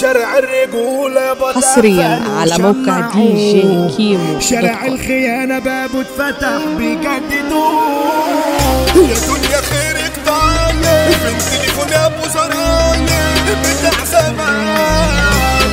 شارع الرجولة بطل حصريا على موقع دي جي كيمو شارع دوت كوم. الخيانة بابه اتفتح بيجددوه يا دنيا خيرك طالع فين تليفون يا ابو زراير بتاع زمان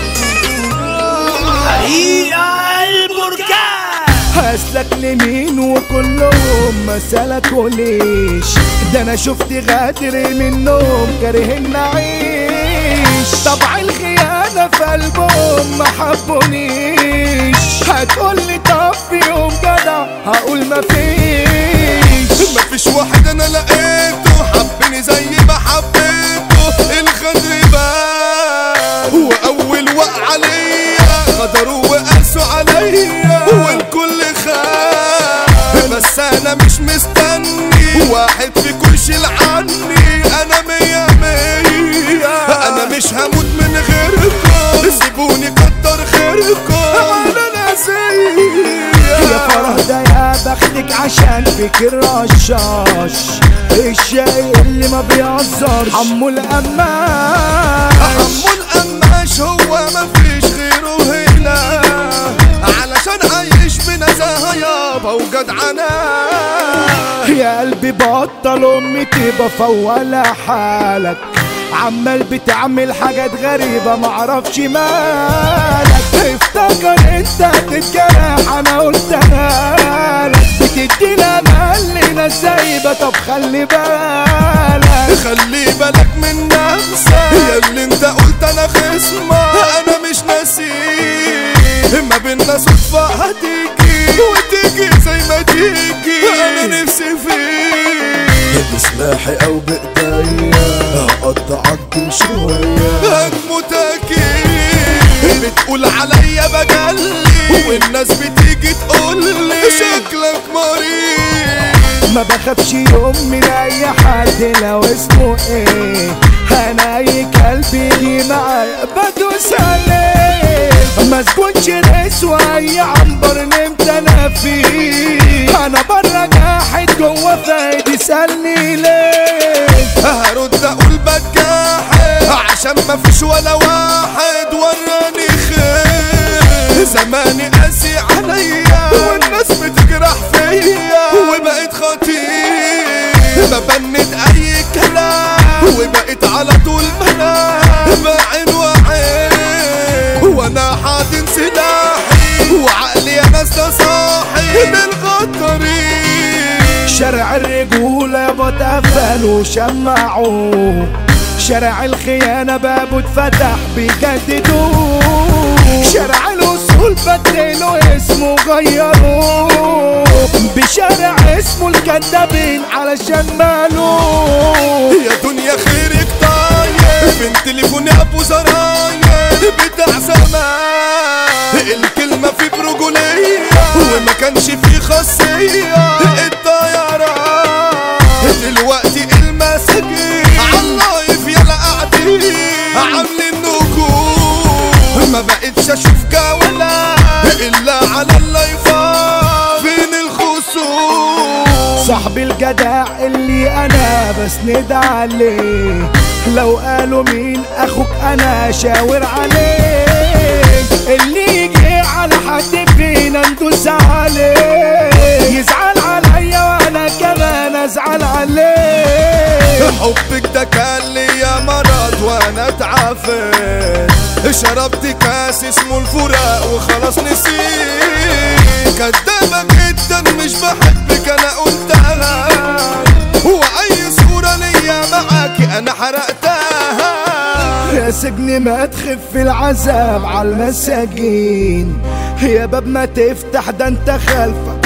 حقيقة البركان هسلك لمين وكلهم ما سلكوليش ده انا شفت غادر منهم كاره النعيش طبع الخيانة في قلبهم ما حبونيش هتقولي طب في يوم جدع هقول ما فيش مفيش واحد انا لقيته حبني زي ما حبيته الخدر بان واول وقع عليا غدروا وقاسوا عليا والكل خان بس انا مش مستني واحد فيكم يشيل عني انا مية مية انا مش هموت من غيركم سيبوني كتر خيركم انا ناسية يا فرح ده يا بختك عشان فيك الرشاش الشاي اللي ما بيهزرش حمو القماش حمو القماش هو مفيش غيره هنا علشان عايش بنزاهة يابا وجدعنة يا قلبي بطل امي تبقى فولا حالك عمال بتعمل حاجات غريبة معرفش مالك افتكر انت هتتجرح انا قلتها لك بتدينا مال ناس زايبة طب خلي بالك خلي بالك من نفسك يا اللي انت قلت انا خصمة انا مش ناسي ما بينا صدفة هتيجي وتيجي زي ما تيجي انا نفسي فيك بسلاحي او بايديا هقطعك شوية هتموت اكيد بتقول عليا بجلي والناس بتيجي تقول لي شكلك مريض ما بخافش يوم من اي حد لو اسمه ايه انا اي كلب يجي معايا بدوس عليه مسكونش ريس واي عنبر نمت انا فيه انا بره جاحد جوه فايد يسألني ليه هرد اقول بتجاحد عشان مفيش ولا واحد وراني خير زماني قاسي عليا والناس بتجرح فيا وبقيت خطير ببند اي كلام وبقيت على طول بنام بعين وعين وانا حاضن سلاحي وعقلي يا ناس ده صاحي للغدارين شارع الرجولة بتقفل وشمعوه شارع الخيانة بابه اتفتح بيجددوه شارع الوصول بدلوا اسمه غيروه بشارع اسمه الكدابين علشان مالوه يا دنيا خيرك طاير بنت تليفون ابو زراير بتاع زمان الكلمة في برجولية وما كانش في خاصية الطيران دلوقتي المساجين عاللايف يلا قاعدين عاملين نجوم ما بقتش اشوف جولة الا على اللايفات فين الخصوم صاحبي الجدع اللي انا بسند عليه لو قالوا مين اخوك انا شاور عليه اللي يجي على حد فينا ندوس عليه يزعل عليا وانا كمان ازعل عليه حبك ده كان ليا مرض وانا اتعافيت شربت كاس اسمه الفراق وخلاص نسيت كدابة جدا مش بحبك انا قلتها واي صورة ليا معاكي انا حرقتها يا سجن ما تخف العذاب على المساجين يا باب ما تفتح ده انت خلفك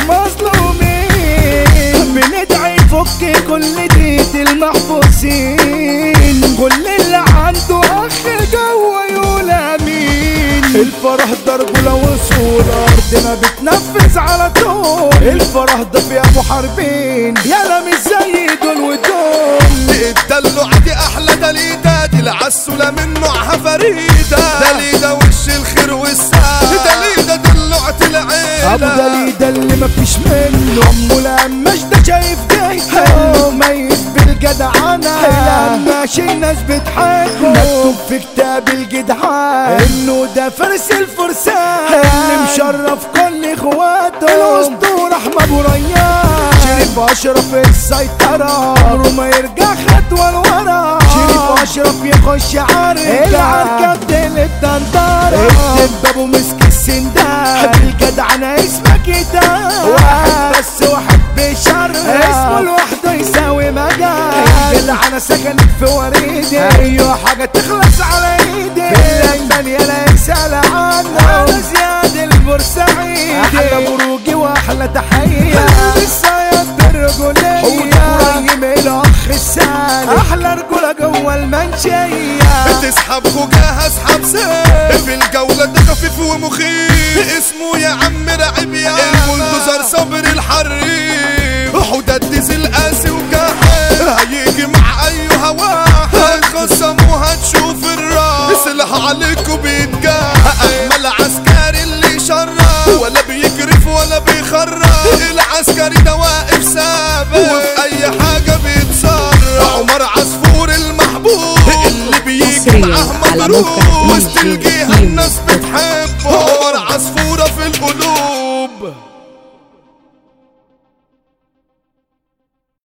مظلومين بندعي فك كل ديت المحبوسين كل اللي عنده اخ جوه يقول امين الفرح ضرب لو وصول ارضنا بتنفذ على طول الفرح ده في ابو حربين يلا مش زي دول ودول الدلو عادي احلى دليدا دي العسولة من نوعها فريدة دليدا وش الخير والسعادة دليدا دلوعة العيلة ابو دليدا اللي مفيش منه امه القماش ده شايف جاي مميز بالجدعنة لما عشان الناس بتحبه مكتوب في كتاب الجدعان انه ده فارس الفرسان اللي مشرف كل اخواته الاسطوره احمد ابو ريان شريف اشرف السيطره عمره ما يرجع خطوه لورا شريف اشرف يخش عركه العركه بتقلب دندره الدب ابو مسك السندان الجدع انا اسمك ده واحد بس واحد بشر اسمه لوحده يساوي مجال الجدع انا سكنت في وريدي ايوه حاجه تخلص على ايدي الثانيه لا يسال عنه انا زياد البورسعيدي احلى بروجي واحلى تحيه الصياد الرجوليه قريب الاخ السالي احلى رجوله جوه المنشيه تسحب خوجها اسحب سيف في الجولة ده خفيف ومخيف اسمه يا عم رعب يا البلدوزر صبر الحريف حداد ديزل قاسي وجاحد هيجي مع اي هواه هتخصم وهتشوف الراس سلاح عليكوا بيتجاه اجمل عسكري اللي شرف ولا بيكرف ولا بيخرف العسكري ده واقف ثابت وفي اي حاجة بيتصرف عمر عصفور المحبوب اللي بيجي حصرياً معاه على مبروك موقع وسط DJ الجيل